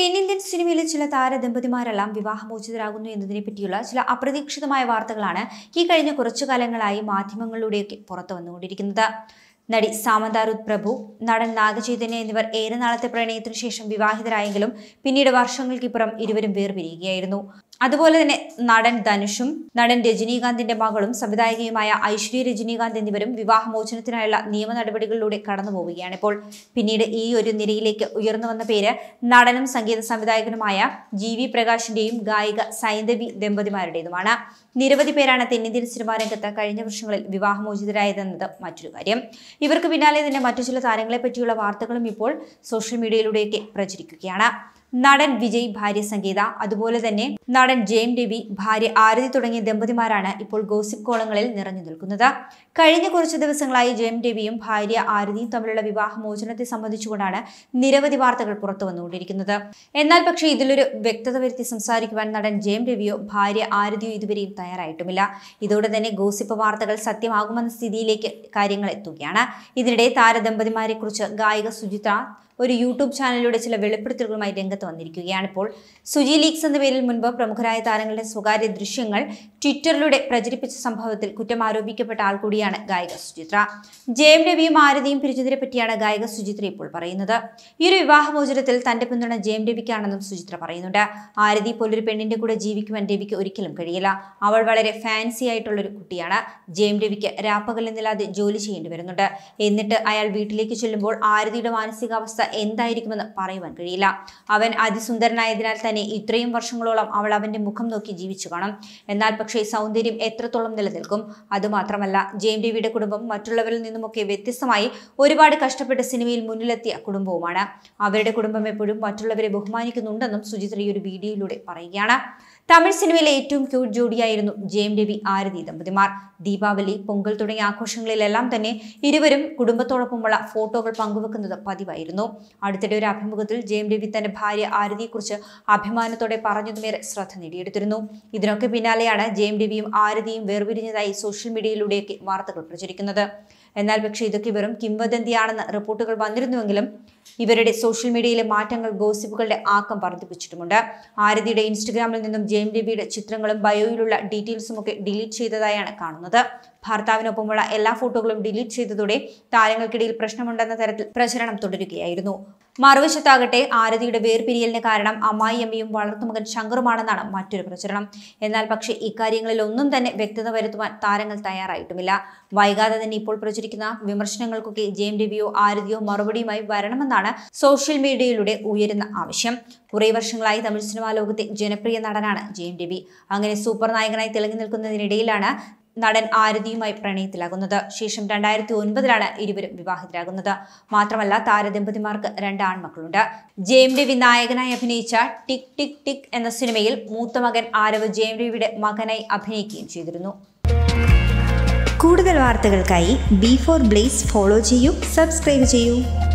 തെന്നിന്ത്യൻ സിനിമയിലെ ചില താരദമ്പതിമാരെല്ലാം വിവാഹമോചിതരാകുന്നു എന്നതിനെ പറ്റിയുള്ള ചില അപ്രതീക്ഷിതമായ വാർത്തകളാണ് ഈ കഴിഞ്ഞ കുറച്ചു കാലങ്ങളായി മാധ്യമങ്ങളിലൂടെയൊക്കെ പുറത്തു വന്നുകൊണ്ടിരിക്കുന്നത് നടി സാമന്താരുത് പ്രഭു നടൻ നാഗചൈതന്യ എന്നിവർ ഏറെ നാളത്തെ പ്രണയത്തിനു ശേഷം വിവാഹിതരായെങ്കിലും പിന്നീട് വർഷങ്ങൾക്കിപ്പുറം ഇരുവരും വേർപിരിയുകയായിരുന്നു അതുപോലെ തന്നെ നടൻ ധനുഷും നടൻ രജനീകാന്തിന്റെ മകളും സംവിധായകയുമായ ഐശ്വര്യ രജനീകാന്ത് എന്നിവരും വിവാഹമോചനത്തിനായുള്ള നിയമ നടപടികളിലൂടെ കടന്നു പോവുകയാണ് ഇപ്പോൾ പിന്നീട് ഈ ഒരു നിരയിലേക്ക് ഉയർന്നു വന്ന പേര് നടനും സംഗീത സംവിധായകനുമായ ജി വി പ്രകാശിന്റെയും ഗായിക സൈന്ധവി ദമ്പതിമാരുടേതുമാണ് നിരവധി പേരാണ് തെന്നിന്ത്യൻ സിനിമാ രംഗത്ത് കഴിഞ്ഞ വർഷങ്ങളിൽ വിവാഹമോചിതരായതെന്നത് മറ്റൊരു കാര്യം ഇവർക്ക് പിന്നാലെ തന്നെ മറ്റു ചില താരങ്ങളെ പറ്റിയുള്ള വാർത്തകളും ഇപ്പോൾ സോഷ്യൽ മീഡിയയിലൂടെയൊക്കെ പ്രചരിക്കുകയാണ് നടൻ വിജയ് ഭാര്യ സംഗീത അതുപോലെ തന്നെ നടൻ ജെയിം രവി ഭാര്യ ആരതി തുടങ്ങിയ ദമ്പതിമാരാണ് ഇപ്പോൾ ഗോസിപ്പ് കോളങ്ങളിൽ നിറഞ്ഞു നിൽക്കുന്നത് കഴിഞ്ഞ കുറച്ച് ദിവസങ്ങളായി ജെയിം രവിയും ഭാര്യ ആരതിയും തമ്മിലുള്ള വിവാഹമോചനത്തെ സംബന്ധിച്ചുകൊണ്ടാണ് നിരവധി വാർത്തകൾ പുറത്തു വന്നുകൊണ്ടിരിക്കുന്നത് എന്നാൽ പക്ഷേ ഇതിലൊരു വ്യക്തത വരുത്തി സംസാരിക്കുവാൻ നടൻ ജെയിം രവിയോ ഭാര്യ ആരതിയോ ഇതുവരെയും തയ്യാറായിട്ടുമില്ല ഇതോടെ തന്നെ ഗോസിപ്പ് വാർത്തകൾ സത്യമാകുമെന്ന സ്ഥിതിയിലേക്ക് കാര്യങ്ങൾ എത്തുകയാണ് ഇതിനിടെ താരദമ്പതിമാരെ കുറിച്ച് ഗായിക സുജിത്ര ഒരു യൂട്യൂബ് ചാനലിലൂടെ ചില വെളിപ്പെടുത്തലുകളുമായി രംഗത്ത് വന്നിരിക്കുകയാണ് ഇപ്പോൾ സുജി ലീക്സ് എന്ന പേരിൽ മുൻപ് പ്രമുഖരായ താരങ്ങളുടെ സ്വകാര്യ ദൃശ്യങ്ങൾ ട്വിറ്ററിലൂടെ പ്രചരിപ്പിച്ച സംഭവത്തിൽ കുറ്റം ആരോപിക്കപ്പെട്ട ആൾ കൂടിയാണ് ഗായിക സുചിത്ര ജയം രവിയും ആരതിയും പിരിച്ചതിനെ പറ്റിയാണ് ഗായിക സുചിത്ര ഇപ്പോൾ പറയുന്നത് ഈ ഒരു വിവാഹമോചനത്തിൽ തന്റെ പിന്തുണ ജയം രവിക്കാണെന്നും സുചിത്ര പറയുന്നുണ്ട് ആരതി പോലൊരു പെണ്ണിന്റെ കൂടെ ജീവിക്കുവാൻ രവിക്ക് ഒരിക്കലും കഴിയില്ല അവൾ വളരെ ഫാൻസി ആയിട്ടുള്ള ഒരു കുട്ടിയാണ് ജയം രവിക്ക് രാപ്പകലെന്നില്ലാതെ ജോലി ചെയ്യേണ്ടി വരുന്നുണ്ട് എന്നിട്ട് അയാൾ വീട്ടിലേക്ക് ചെല്ലുമ്പോൾ ആരതിയുടെ മാനസികാവസ്ഥ എന്തായിരിക്കുമെന്ന് പറയുവാൻ കഴിയില്ല അവൻ അതിസുന്ദരനായതിനാൽ തന്നെ ഇത്രയും വർഷങ്ങളോളം അവൾ അവന്റെ മുഖം നോക്കി ജീവിച്ചു കാണും എന്നാൽ പക്ഷേ സൗന്ദര്യം എത്രത്തോളം നിലനിൽക്കും അതുമാത്രമല്ല ജെയിം രവിയുടെ കുടുംബം മറ്റുള്ളവരിൽ നിന്നുമൊക്കെ വ്യത്യസ്തമായി ഒരുപാട് കഷ്ടപ്പെട്ട് സിനിമയിൽ മുന്നിലെത്തിയ കുടുംബവുമാണ് അവരുടെ കുടുംബം എപ്പോഴും മറ്റുള്ളവരെ ബഹുമാനിക്കുന്നുണ്ടെന്നും സുചിത്ര ഈ ഒരു വീഡിയോയിലൂടെ പറയുകയാണ് തമിഴ് സിനിമയിലെ ഏറ്റവും ക്യൂട്ട് ജോഡിയായിരുന്നു ജെയിം രവി ആരതി ദമ്പതിമാർ ദീപാവലി പൊങ്കൽ തുടങ്ങിയ ആഘോഷങ്ങളിലെല്ലാം തന്നെ ഇരുവരും കുടുംബത്തോടൊപ്പമുള്ള ഫോട്ടോകൾ പങ്കുവെക്കുന്നത് പതിവായിരുന്നു അടുത്തിടെ ഒരു അഭിമുഖത്തിൽ ജെയിം രവി തന്റെ ഭാര്യ ആരതിയെക്കുറിച്ച് അഭിമാനത്തോടെ പറഞ്ഞതുമേറെ ശ്രദ്ധ നേടിയെടുത്തിരുന്നു ഇതിനൊക്കെ പിന്നാലെയാണ് ജെയിം രവിയും ആരതിയും വേർപിരിഞ്ഞതായി സോഷ്യൽ മീഡിയയിലൂടെയൊക്കെ വാർത്തകൾ പ്രചരിക്കുന്നത് എന്നാൽ പക്ഷേ ഇതൊക്കെ വെറും കിംവദന്തിയാണെന്ന് റിപ്പോർട്ടുകൾ വന്നിരുന്നുവെങ്കിലും ഇവരുടെ സോഷ്യൽ മീഡിയയിലെ മാറ്റങ്ങൾ ഗോസിപ്പുകളുടെ ആക്കം വർദ്ധിപ്പിച്ചിട്ടുമുണ്ട് ആരതിയുടെ ഇൻസ്റ്റഗ്രാമിൽ നിന്നും ജെയിം രവിയുടെ ചിത്രങ്ങളും ബയോയിലുള്ള ഡീറ്റെയിൽസും ഒക്കെ ഡിലീറ്റ് ചെയ്തതായാണ് കാണുന്നത് ഭർത്താവിനൊപ്പമുള്ള എല്ലാ ഫോട്ടോകളും ഡിലീറ്റ് ചെയ്തതോടെ താരങ്ങൾക്കിടയിൽ പ്രശ്നമുണ്ടെന്ന തരത്തിൽ പ്രചരണം തുടരുകയായിരുന്നു മറുവശത്താകട്ടെ ആരതിയുടെ വേർപിരിയലിന് കാരണം അമ്മായിയമ്മയും വളർത്തുമകൻ ശങ്കറുമാണെന്നാണ് മറ്റൊരു പ്രചരണം എന്നാൽ പക്ഷേ ഇക്കാര്യങ്ങളിൽ ഒന്നും തന്നെ വ്യക്തത വരുത്തുവാൻ താരങ്ങൾ തയ്യാറായിട്ടുമില്ല വൈകാതെ തന്നെ ഇപ്പോൾ പ്രചരിക്കുന്ന വിമർശനങ്ങൾക്കൊക്കെ ജെയിം രവിയോ ആരതിയോ മറുപടിയുമായി വരണമെന്നാണ് സോഷ്യൽ മീഡിയയിലൂടെ ഉയരുന്ന ആവശ്യം കുറേ വർഷങ്ങളായി തമിഴ് സിനിമാ ലോകത്തെ ജനപ്രിയ നടനാണ് ജെയിം രവി അങ്ങനെ സൂപ്പർ നായകനായി തിളങ്ങി നിൽക്കുന്നതിനിടയിലാണ് നടൻ ആരതിയുമായി പ്രണയത്തിലാകുന്നത് ശേഷം രണ്ടായിരത്തി ഒൻപതിലാണ് ഇരുവരും വിവാഹിതരാകുന്നത് മാത്രമല്ല താരദമ്പതിമാർക്ക് രണ്ട് ആൺമക്കളുണ്ട് ജെയിം രവി നായകനായി അഭിനയിച്ച ടിക് ടിക് ടിക് എന്ന സിനിമയിൽ മൂത്ത മകൻ ആരവ് ജെയിം രവിയുടെ മകനായി അഭിനയിക്കുകയും ചെയ്തിരുന്നു കൂടുതൽ വാർത്തകൾക്കായി ബി ഫോർ ബ്ലേസ് ഫോളോ ചെയ്യൂ സബ്സ്ക്രൈബ് ചെയ്യൂ